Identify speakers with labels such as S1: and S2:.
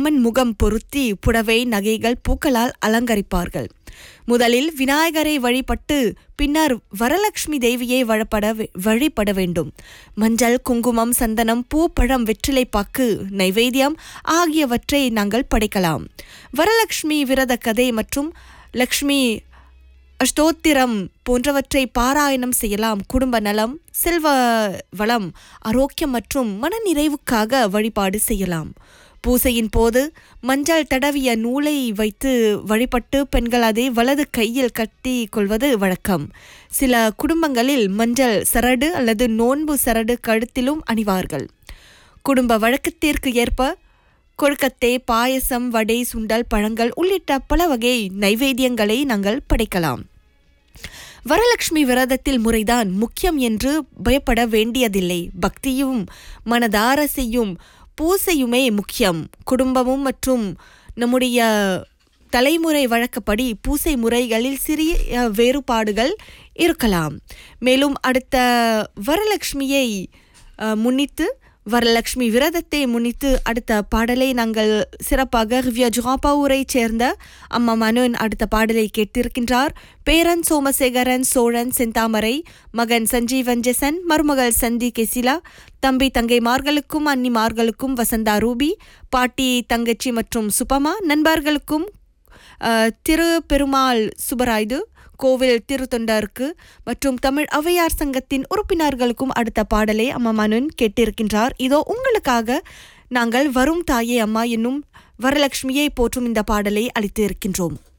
S1: அம்மன் முகம் பொருத்தி புடவை நகைகள் பூக்களால் அலங்கரிப்பார்கள் முதலில் விநாயகரை வழிபட்டு பின்னர் வரலட்சுமி தேவியை வழிபட வழிபட வேண்டும் மஞ்சள் குங்குமம் சந்தனம் பூ பழம் வெற்றிலை பாக்கு நைவேத்தியம் ஆகியவற்றை நாங்கள் படைக்கலாம் வரலட்சுமி விரத கதை மற்றும் லக்ஷ்மி ஸ்தோத்திரம் போன்றவற்றை பாராயணம் செய்யலாம் குடும்ப நலம் செல்வ வளம் ஆரோக்கியம் மற்றும் மனநிறைவுக்காக வழிபாடு செய்யலாம் பூசையின் போது மஞ்சள் தடவிய நூலை வைத்து வழிபட்டு பெண்கள் அதை வலது கையில் கட்டி கொள்வது வழக்கம் சில குடும்பங்களில் மஞ்சள் சரடு அல்லது நோன்பு சரடு கழுத்திலும் அணிவார்கள் குடும்ப வழக்கத்திற்கு ஏற்ப கொழுக்கத்தை பாயசம் வடை சுண்டல் பழங்கள் உள்ளிட்ட பல வகை நைவேத்தியங்களை நாங்கள் படைக்கலாம் வரலட்சுமி விரதத்தில் முறைதான் முக்கியம் என்று பயப்பட வேண்டியதில்லை பக்தியும் மனதார செய்யும் பூசையுமே முக்கியம் குடும்பமும் மற்றும் நம்முடைய தலைமுறை வழக்கப்படி பூசை முறைகளில் சிறிய வேறுபாடுகள் இருக்கலாம் மேலும் அடுத்த வரலட்சுமியை அஹ், முன்னிட்டு வரலட்சுமி விரதத்தை முன்னிட்டு அடுத்த பாடலை நாங்கள் சிறப்பாக ரிவ்யா ஜுகாபாவூரை சேர்ந்த அம்மா மனுன் அடுத்த பாடலை கேட்டிருக்கின்றார் பேரன் சோமசேகரன் சோழன் செந்தாமரை மகன் சஞ்சீவன் ஜெசன் மருமகள் சந்தி கெசிலா தம்பி தங்கைமார்களுக்கும் அன்னிமார்களுக்கும் வசந்தா ரூபி பாட்டி தங்கச்சி மற்றும் சுபமா நண்பர்களுக்கும் அஹ், திரு பெருமாள் சுபராயுடு கோவில் திருத்தொண்டருக்கு மற்றும் தமிழ் ஔவையார் சங்கத்தின் உறுப்பினர்களுக்கும் அடுத்த பாடலை அம்மா மனுன் கேட்டிருக்கின்றார் இதோ உங்களுக்காக நாங்கள் வரும் தாயே அம்மா என்னும் வரலட்சுமியை போற்றும் இந்த பாடலை அளித்து இருக்கின்றோம்